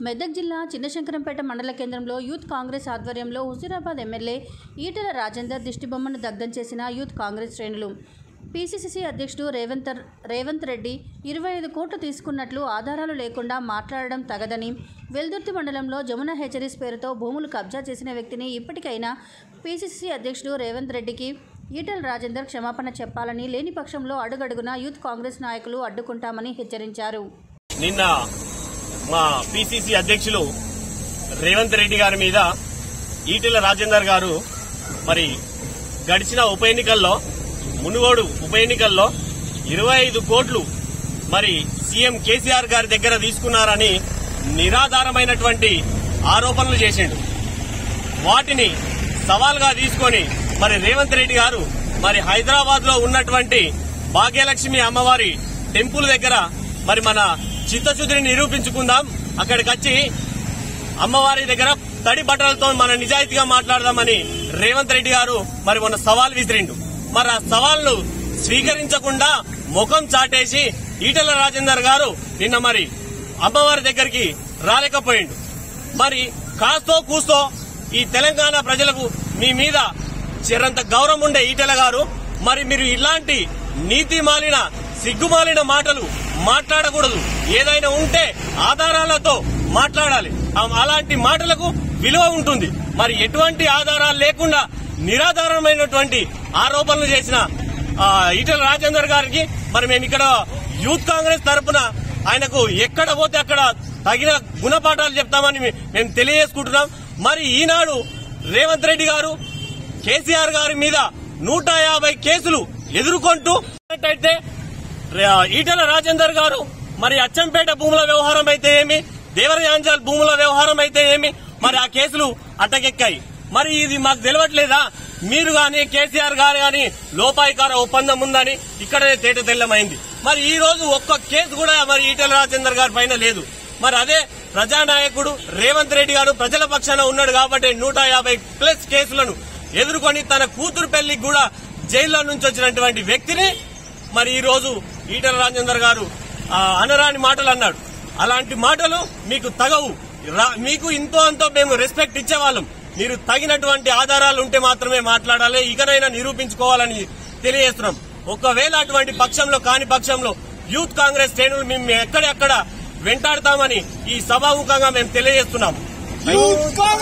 మెదక్ జిల్లా చిన్నశంకరంపేట మండల కేంద్రంలో యూత్ కాంగ్రెస్ ఆధ్వర్యంలో హుజూరాబాద్ ఎమ్మెల్యే ఈటెల రాజేందర్ దిష్టిబొమ్మను దగ్ధం చేసిన యూత్ కాంగ్రెస్ శ్రేణులు పీసీసీ అధ్యక్షుడు రేవంత్ రేవంత్ రెడ్డి ఇరవై ఐదు కోట్లు తీసుకున్నట్లు ఆధారాలు లేకుండా మాట్లాడడం తగదని వెల్దుర్తి మండలంలో జమున హెచరీస్ పేరుతో భూములు కబ్జా చేసిన వ్యక్తిని ఇప్పటికైనా పీసీసీ అధ్యక్షుడు రేవంత్ రెడ్డికి ఈటెల రాజేందర్ క్షమాపణ చెప్పాలని లేని పక్షంలో అడుగడుగునా యూత్ కాంగ్రెస్ నాయకులు అడ్డుకుంటామని హెచ్చరించారు నిన్న మా పిసిసి అధ్యక్షులు రేవంత్ రెడ్డి గారి మీద ఈటెల రాజేందర్ గారు మరి గడిచిన ఉప ఎన్నికల్లో మునుగోడు ఉప ఎన్నికల్లో ఇరవై ఐదు కోట్లు మరి సీఎం కేసీఆర్ గారి దగ్గర తీసుకున్నారని నిరాధారమైనటువంటి ఆరోపణలు చేసిండు వాటిని సవాల్గా తీసుకొని మరి రేవంత్ రెడ్డి గారు మరి హైదరాబాద్ లో ఉన్నటువంటి భాగ్యలక్ష్మి అమ్మవారి టెంపుల్ దగ్గర మరి మన చిత్తశుద్ధిని నిరూపించుకుందాం అక్కడికి వచ్చి అమ్మవారి దగ్గర తడి బట్టలతో మన నిజాయితీగా మాట్లాడదామని రేవంత్ రెడ్డి గారు మరి మొన్న సవాల్ విసిరిండు మరి ఆ సవాల్ను స్వీకరించకుండా ముఖం చాటేసి ఈటెల రాజేందర్ గారు నిన్న మరి అమ్మవారి దగ్గరికి రాలేకపోయిండు మరి కాస్తో కూస్తో ఈ తెలంగాణ ప్రజలకు మీ మీద చిరంత గౌరవం ఉండే ఈటెల గారు మరి మీరు ఇలాంటి నీతి మాలిన సిగ్గుమాలిన మాటలు మాట్లాడకూడదు ఏదైనా ఉంటే ఆధారాలతో మాట్లాడాలి ఆ- అలాంటి మాటలకు విలువ ఉంటుంది మరి ఎటువంటి ఆధారాలు లేకుండా నిరాధారమైనటువంటి ఆరోపణలు చేసిన ఆ, ఈటెల రాజేందర్ గారికి మరి మేము ఇక్కడ యూత్ కాంగ్రెస్ తరపున ఆయనకు ఎక్కడ పోతే అక్కడ తగిన గుణపాఠాలు చెప్తామని మే- మేము తెలియజేసుకుంటున్నాం మరి ఈనాడు రేవంత్ రెడ్డి గారు కేసీఆర్ గారి మీద నూట యాభై కేసులు ఎదుర్కొంటూ అయితే రే- ఈటెల రాజేందర్ గారు మరి అచ్చంపేట భూముల వ్యవహారం అయితే ఏమి దేవరయాంజల్ భూముల వ్యవహారం అయితే ఏమి మరి ఆ కేసులు అట్టకెక్కాయి మరి ఇది మాకు తెలియట్లేదా మీరు గాని కేసీఆర్ గారు గాని లోపాయికార ఒప్పందం ఉందని ఇక్కడే తేట తెల్లమైంది మరి ఈ రోజు ఒక్క కేసు కూడా మరి ఈటెల రాజేందర్ గారి పైన లేదు మరి అదే ప్రజానాయకుడు రేవంత్ రెడ్డి గారు ప్రజల పక్షాన ఉన్నాడు కాబట్టి నూట యాభై ప్లస్ కేసులను ఎదుర్కొని తన కూతురు పెళ్లికి కూడా జైల్లో నుంచి వచ్చినటువంటి వ్యక్తిని మరి ఈ రోజు ఈటల రాజేందర్ గారు ఆ, అనరాని మాటలు అన్నాడు అలాంటి మాటలు మీకు తగవు రా- మీకు ఇంతో అంతో మేము రెస్పెక్ట్ ఇచ్చేవాళ్ళం మీరు తగినటువంటి ఆధారాలు ఉంటే మాత్రమే మాట్లాడాలి ఇకనైనా నిరూపించుకోవాలని తెలియజేస్తున్నాం ఒకవేళ అటువంటి పక్షంలో కాని పక్షంలో యూత్ కాంగ్రెస్ శ్రేణులు మేము ఎక్కడెక్కడ వెంటాడతామని ఈ సభాముఖంగా మేము తెలియజేస్తున్నాం